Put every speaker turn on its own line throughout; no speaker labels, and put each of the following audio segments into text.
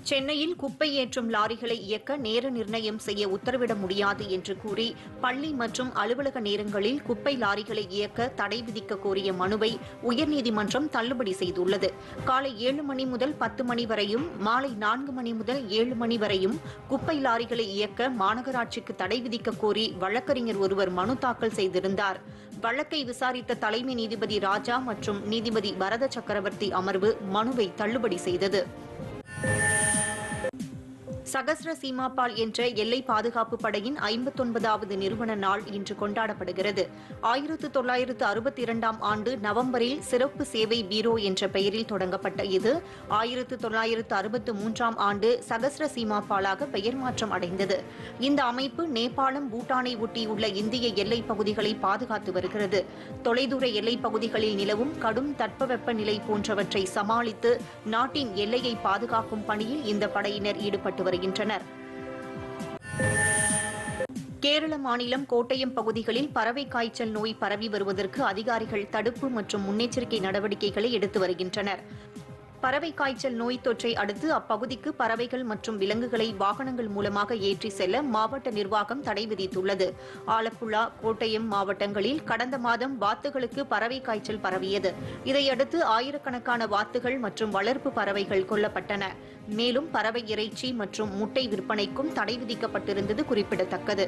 சென்னையில் குப்பை ஏற்றும் லாரிகளை இயக்க நேர நிர்ணயம் செய்ய உத்தரவிட முடியாது என்று கூறி பள்ளி மற்றும் அலுவலக நேரங்களில் குப்பை லாரிகளை இயக்க தடை விதிக்க கோரிய மனுவை உயர்நீதிமன்றம் தள்ளுபடி செய்துள்ளது காலை ஏழு மணி முதல் பத்து மணி வரையும் மாலை நான்கு மணி முதல் ஏழு மணி வரையும் குப்பை லாரிகளை இயக்க மாநகராட்சிக்கு தடை விதிக்க கோரி வழக்கறிஞர் ஒருவர் மனு தாக்கல் செய்திருந்தார் வழக்கை விசாரித்த தலைமை நீதிபதி ராஜா மற்றும் நீதிபதி பரத சக்கரவர்த்தி அமர்வு மனுவை தள்ளுபடி செய்தது சகஸ்ர சீமாபால் என்ற எல்லை பாதுகாப்பு படையின் ஐம்பத்தொன்பதாவது நிறுவன நாள் இன்று கொண்டாடப்படுகிறது ஆயிரத்து தொள்ளாயிரத்து அறுபத்தி இரண்டாம் ஆண்டு நவம்பரில் சிறப்பு சேவை பீரோ என்ற பெயரில் தொடங்கப்பட்ட இது ஆயிரத்து தொள்ளாயிரத்து அறுபத்து மூன்றாம் ஆண்டு சகஸ்ர சீமாபாலாக பெயர் மாற்றம் அடைந்தது இந்த அமைப்பு நேபாளம் பூட்டானை ஒட்டியுள்ள இந்திய எல்லைப் பகுதிகளை பாதுகாத்து வருகிறது தொலைதூர எல்லைப் பகுதிகளில் நிலவும் கடும் தட்பவெப்ப நிலை போன்றவற்றை சமாளித்து நாட்டின் எல்லையை பாதுகாக்கும் பணியில் இந்த படையினர் ஈடுபட்டு வருகின்றனர் கேரள மாநிலம் கோட்டயம் பகுதிகளில் பறவை காய்ச்சல் நோய் பரவி வருவதற்கு அதிகாரிகள் தடுப்பு மற்றும் முன்னெச்சரிக்கை நடவடிக்கைகளை எடுத்து வருகின்றனர் பறவை காய்ச்சல் நோய் தொற்றை அடுத்து அப்பகுதிக்கு பறவைகள் மற்றும் விலங்குகளை வாகனங்கள் மூலமாக ஏற்றி செல்ல மாவட்ட நிர்வாகம் தடை விதித்துள்ளது ஆலப்புழா கோட்டயம் மாவட்டங்களில் கடந்த மாதம் வாத்துகளுக்கு பறவை காய்ச்சல் பரவியது இதையடுத்து ஆயிரக்கணக்கான வாத்துகள் மற்றும் வளர்ப்பு பறவைகள் கொல்லப்பட்டன மேலும் பறவை இறைச்சி மற்றும் முட்டை விற்பனைக்கும் தடை விதிக்கப்பட்டிருந்தது குறிப்பிடத்தக்கது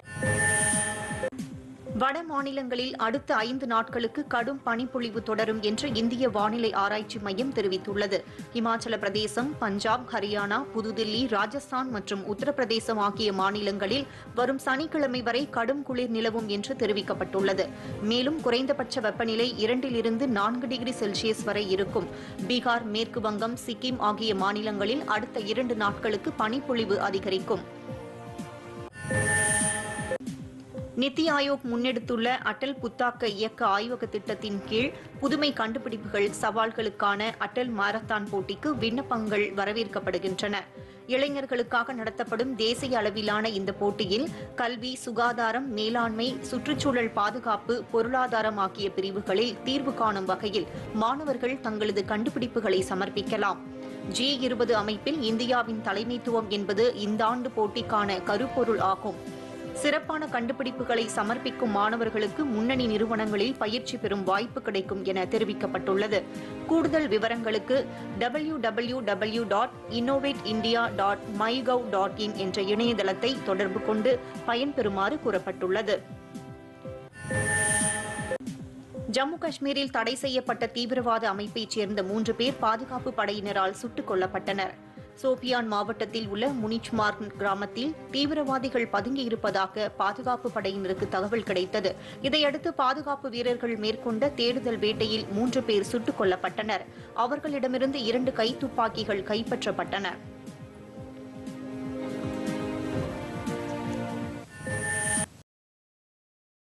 வட மாநிலங்களில் அடுத்த ஐந்து நாட்களுக்கு கடும் பனிப்பொழிவு தொடரும் என்று இந்திய வானிலை ஆராய்ச்சி மையம் தெரிவித்துள்ளது இமாச்சல பிரதேசம் பஞ்சாப் ஹரியானா புதுதில்லி ராஜஸ்தான் மற்றும் உத்தரப்பிரதேசம் ஆகிய மாநிலங்களில் வரும் சனிக்கிழமை வரை கடும் குளிர் நிலவும் என்று தெரிவிக்கப்பட்டுள்ளது மேலும் குறைந்தபட்ச வெப்பநிலை இரண்டிலிருந்து நான்கு டிகிரி செல்சியஸ் வரை இருக்கும் பீகார் மேற்கு வங்கம் சிக்கிம் ஆகிய மாநிலங்களில் அடுத்த இரண்டு நாட்களுக்கு பனிப்பொழிவு அதிகரிக்கும் நித்தி ஆயோக் முன்னெடுத்துள்ள அடல் புத்தாக்க இயக்க ஆய்வக திட்டத்தின் கீழ் புதுமை கண்டுபிடிப்புகள் சவால்களுக்கான அடல் மாரத்தான் போட்டிக்கு விண்ணப்பங்கள் வரவேற்கப்படுகின்றன இளைஞர்களுக்காக நடத்தப்படும் தேசிய அளவிலான இந்த போட்டியில் கல்வி சுகாதாரம் மேலாண்மை சுற்றுச்சூழல் பாதுகாப்பு பொருளாதாரம் ஆகிய பிரிவுகளில் தீர்வு காணும் வகையில் மாணவர்கள் தங்களது கண்டுபிடிப்புகளை சமர்ப்பிக்கலாம் ஜி இருபது அமைப்பில் இந்தியாவின் தலைமைத்துவம் என்பது இந்த ஆண்டு போட்டிக்கான கருப்பொருள் ஆகும் சிறப்பான கண்டுபிடிப்புகளை சமர்ப்பிக்கும் மாணவர்களுக்கு முன்னணி நிறுவனங்களில் பயிற்சி பெறும் வாய்ப்பு கிடைக்கும் என தெரிவிக்கப்பட்டுள்ளது கூடுதல் விவரங்களுக்கு W W W dot innovate India dot mygov dot in என்ற இணையதளத்தை தொடர்பு கொண்டு பயன்பெறுமாறு கூறப்பட்டுள்ளது ஜம்மு காஷ்மீரில் தடை செய்யப்பட்ட தீவிரவாத அமைப்பைச் சேர்ந்த மூன்று பேர் பாதுகாப்பு படையினரால் சுட்டுக் கொல்லப்பட்டனர் சோபியான் மாவட்டத்தில் உள்ள முனிச்மார்க் கிராமத்தில் தீவிரவாதிகள் பதுங்கியிருப்பதாக பாதுகாப்பு படையினருக்கு தகவல் கிடைத்தது இதையடுத்து பாதுகாப்பு வீரர்கள் மேற்கொண்ட தேடுதல் வேட்டையில் மூன்று பேர் சுட்டுக் கொல்லப்பட்டனர் அவர்களிடமிருந்து இரண்டு கைத்துப்பாக்கிகள் கைப்பற்றப்பட்டன